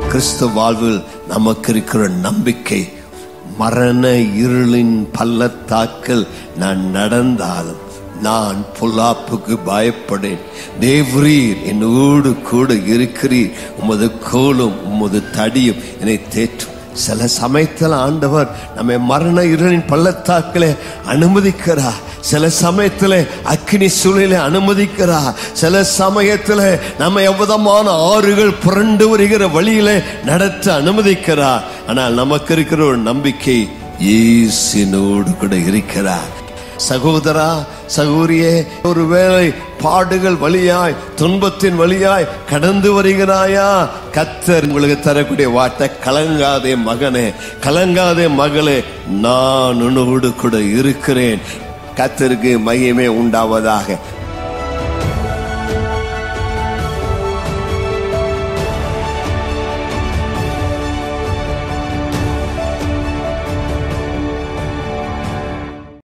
கிறிஸ்துவ வாழ்வில் நமக்கு இருக்கிற நம்பிக்கை மரண இருளின் பள்ளத்தாக்கில் நான் நடந்தாலும் நான் பொல்லாப்புக்கு பயப்படேன் தேவரீர் என்னோடு கூட இருக்கிறீர் உமது கோலும் உமது தடியும் என்னை தேற்றும் சில சமயத்தில் ஆண்டவர் நம்மை மரண இருளின் பள்ளத்தாக்கிலே அனுமதிக்கிறார் சில சமயத்தில் அக்கினி சூழலை அனுமதிக்கிறார் சில சமயத்தில் நம்ம எவ்விதமான ஆறுகள் புரண்டு வருகிற வழியிலே நடத்த அனுமதிக்கிறார் ஆனால் நமக்கு இருக்கிற ஒரு நம்பிக்கை இயேசுனோடு கூட இருக்கிறார் சகோதரா சகோரியே ஒருவேளை பாடுகள் வழியாய் துன்பத்தின் வழியாய் கடந்து வருகிறாயா கத்தர் உங்களுக்கு தரக்கூடிய வார்த்தை கலங்காதே மகனே கலங்காதே மகளே நான் உன்னோடு கூட இருக்கிறேன் கத்தருக்கு மையமே உண்டாவதாக